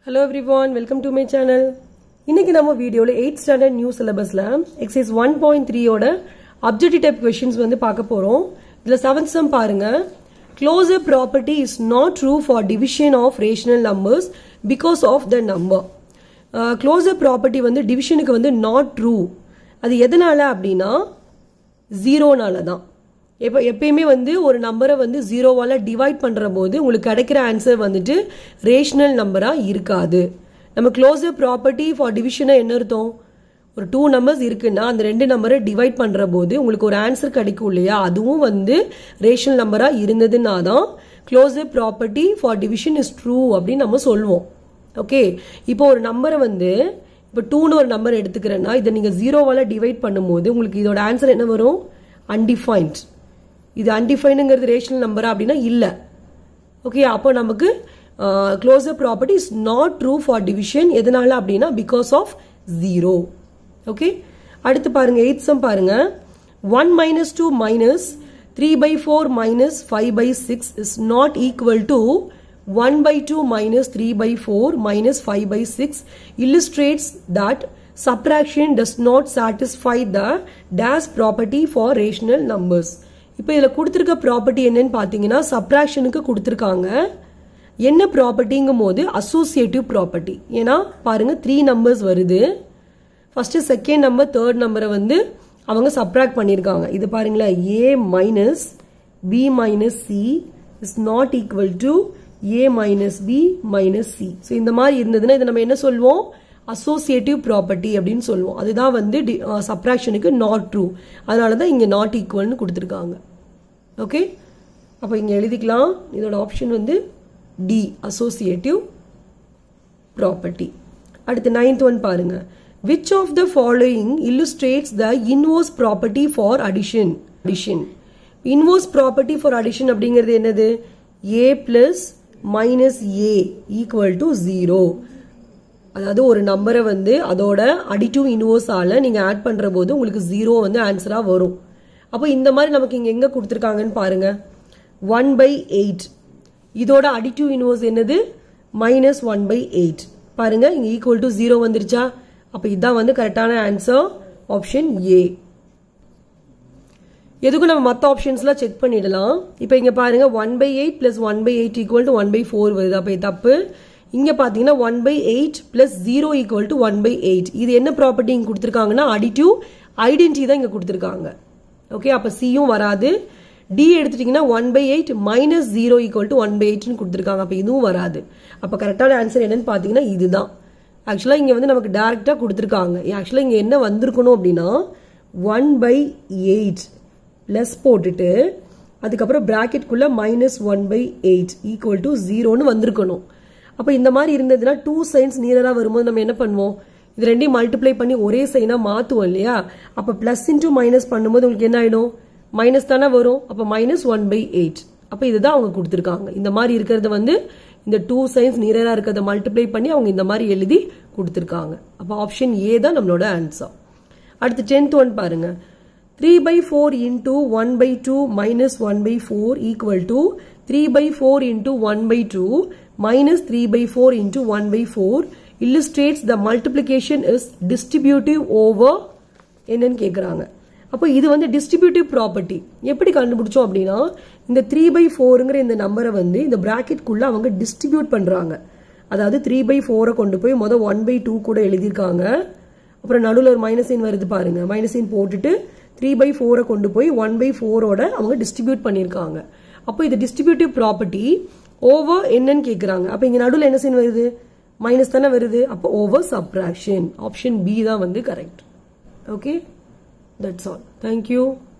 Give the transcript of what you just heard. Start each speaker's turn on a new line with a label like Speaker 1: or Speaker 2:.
Speaker 1: hello everyone welcome to my channel இன்னைக்கு நம்ம வீடியோவில் எயிட் ஸ்டாண்டர்ட் நியூ சிலபஸில் எக்ஸைஸ் ஒன் பாயிண்ட் த்ரீயோட அப்ஜெக்டிவ் டைப் கொஷின்ஸ் வந்து பார்க்க போகிறோம் இதில் செவன்த் சம் பாருங்க closure property is not true for division of rational numbers because of the number closure property வந்து டிவிஷனுக்கு வந்து நாட் ட்ரூ அது எதனால அப்படின்னா ஜீரோனால தான் எப்போ எப்பயுமே வந்து ஒரு நம்பரை வந்து ஜீரோவால் டிவைட் பண்ணுற போது உங்களுக்கு கிடைக்கிற ஆன்சர் வந்துட்டு ரேஷனல் நம்பராக இருக்காது நம்ம க்ளோசர் ப்ராப்பர்ட்டி ஃபார் டிவிஷனாக என்ன அர்த்தம் ஒரு டூ நம்பர்ஸ் இருக்குன்னா அந்த ரெண்டு நம்பரை டிவைட் பண்ணுற போது உங்களுக்கு ஒரு ஆன்சர் கிடைக்கும் இல்லையா அதுவும் வந்து ரேஷனல் நம்பராக இருந்ததுன்னா தான் closure property for division is true அப்படின்னு நம்ம சொல்லுவோம் ஓகே இப்போ ஒரு நம்பரை வந்து இப்போ டூன்னு ஒரு நம்பர் எடுத்துக்கிறேன்னா இதை நீங்கள் ஜீரோவால் டிவைட் பண்ணும்போது உங்களுக்கு இதோட ஆன்சர் என்ன வரும் அன்டிஃபைன்ட் இது அன்டிஃபைனுங்கிறது ரேஷனல் நம்பரா அப்படின்னா இல்லை ஓகே அப்போ நமக்கு closure property is not true for division எதனால அப்படின்னா பிகாஸ் ஆஃப் ஜீரோ ஓகே அடுத்து பாருங்க எயிட் சம் பாருங்க one minus two minus three by four minus five by six is not equal to one by two minus three by four minus five by six illustrates that subtraction does not satisfy the dash property for rational numbers இப்போ இதில் கொடுத்துருக்க property என்னன்னு பார்த்தீங்கன்னா சப்ராக்ஷனுக்கு கொடுத்துருக்காங்க என்ன ப்ராப்பர்ட்டிங்கும் போது associative property ஏன்னா பாருங்க த்ரீ நம்பர்ஸ் வருது ஃபர்ஸ்ட் செகண்ட் நம்பர் தேர்ட் நம்பரை வந்து அவங்க சப்ராக்ட் பண்ணியிருக்காங்க இது பாருங்களேன் A minus B minus C is not equal to A minus B minus C so இந்த மாதிரி இருந்ததுன்னா இதை நம்ம என்ன சொல்லுவோம் அசோசியேட்டிவ் ப்ராப்பர்ட்டி அப்படின்னு சொல்லுவோம் அதுதான் வந்து சப்ராக்ஷனுக்கு நாட் ட்ரூ அதனால தான் இங்கே நாட் ஈக்குவல்னு கொடுத்துருக்காங்க ஓகே அப்போ இங்கே எழுதிக்கலாம் இதோட ஆப்ஷன் வந்து டி அசோசியேட்டிவ் ப்ராப்பர்ட்டி அடுத்து நைன்த் ஒன் பாருங்க which of the following illustrates the inverse property for addition addition inverse property for addition அப்படிங்கிறது என்னது A plus minus A equal to zero அதாவது ஒரு நம்பரை வந்து அதோட அடிட்டிவ் இன்வர்ஸால நீங்க ஆட் பண்ற போது உங்களுக்கு ஜீரோ வந்து ஆன்சரா வரும் அப்போ இந்த மாதிரி நமக்கு இங்க எங்க கொடுத்துருக்காங்கன்னு பாருங்க ஒன் பை எயிட் இதோட அடிட்டிவ் இன்வர்ஸ் என்னது மைனஸ் ஒன் பை எயிட் பாருங்க இங்க ஈக்குவல் டு ஜீரோ வந்துருச்சா அப்ப இதுதான் வந்து கரெக்டான ஆன்சர் ஆப்ஷன் ஏ எதுக்கும் நம்ம மற்ற ஆப்ஷன்ஸ்லாம் செக் பண்ணிடலாம் இப்போ இங்க பாருங்க one by eight plus one by eight equal to one by four வருது அப்போ இது தப்பு இங்க பாத்தீங்கன்னா one by eight plus zero equal to one by eight இது என்ன ப்ராப்பர்ட்டி இங்க கொடுத்துருக்காங்கன்னா அடிட்டிவ் ஐடென்டி தான் இங்க கொடுத்துருக்காங்க ஓகே அப்ப சியும் வராது டி எடுத்துட்டீங்கன்னா one by eight minus zero equal to one by எயிட்னு கொடுத்துருக்காங்க அப்ப இதுவும் வராது அப்ப கரெக்டான ஆன்சர் என்னன்னு பாத்தீங்கன்னா இதுதான் ஆக்சுவலா இங்க வந்து நமக்கு டைரக்டா கொடுத்துருக்காங்க ஆக்சுவலா இங்க என்ன வந்திருக்கணும் அப்படின்னா ஒன் பை எயிட் பிளஸ் போட்டுட்டு அதுக்கப்புறம் பிராக்கெட்குள்ள minus one by eight equal to ஜீரோன்னு வந்திருக்கணும் அப்போ இந்த மாதிரி இருந்ததுன்னா டூ சைன்ஸ் நியரா வரும்போது நம்ம என்ன பண்ணுவோம் இது ரெண்டையும் மல்டிப்ளை பண்ணி ஒரே சைனா மாத்துவோம் இல்லையா அப்ப பிளஸ் இன்டூ மைனஸ் பண்ணும்போது உங்களுக்கு என்ன ஆயிடும் மைனஸ் தானே வரும் அப்ப மைனஸ் ஒன் பை எயிட் அப்ப இதுதான் அவங்க கொடுத்துருக்காங்க இந்த மாதிரி இருக்கிறத வந்து இந்த டூ சைன்ஸ் நியரா இருக்கிறத மல்டிப்ளை பண்ணி அவங்க இந்த மாதிரி எழுதி கொடுத்துருக்காங்க அப்ப ஆப்ஷன் ஏ தான் நம்மளோட ஆன்சர் அடுத்து டென்த் ஒன் பாருங்க three by four into one by two minus one by four equal to three by four into one by two minus 3 by 4 into 1 by 4 illustrates the multiplication is distributive over என்னன்னு கேட்குறாங்க அப்போ இது வந்து distributive property எப்படி கண்டுபிடிச்சோம் அப்படின்னா இந்த three by ஃபோருங்கிற இந்த நம்பரை வந்து இந்த ப்ராக்கெட்குள்ள அவங்க டிஸ்ட்ரிபியூட் பண்றாங்க அதாவது த்ரீ பை ஃபோரை கொண்டு போய் மொதல் ஒன் பை டூ கூட எழுதியிருக்காங்க அப்புறம் நடுவில் ஒரு மைனஸ் சைன் வருது பாருங்க மைனஸ் சைன் போட்டுட்டு த்ரீ பை ஃபோரை கொண்டு போய் ஒன் பை ஃபோரோட அவங்க டிஸ்ட்ரிபியூட் பண்ணியிருக்காங்க அப்போ இது டிஸ்ட்ரிபியூட்டிவ் ப்ராப்பர்ட்டி ஓவர் என்னன்னு கேட்குறாங்க அப்போ இங்கே நடுவில் என்ன சைன் வருது மைனஸ் தானே வருது அப்போ ஓவர் சப்ராக்ஷன் ஆப்ஷன் பி தான் வந்து correct okay that's all thank you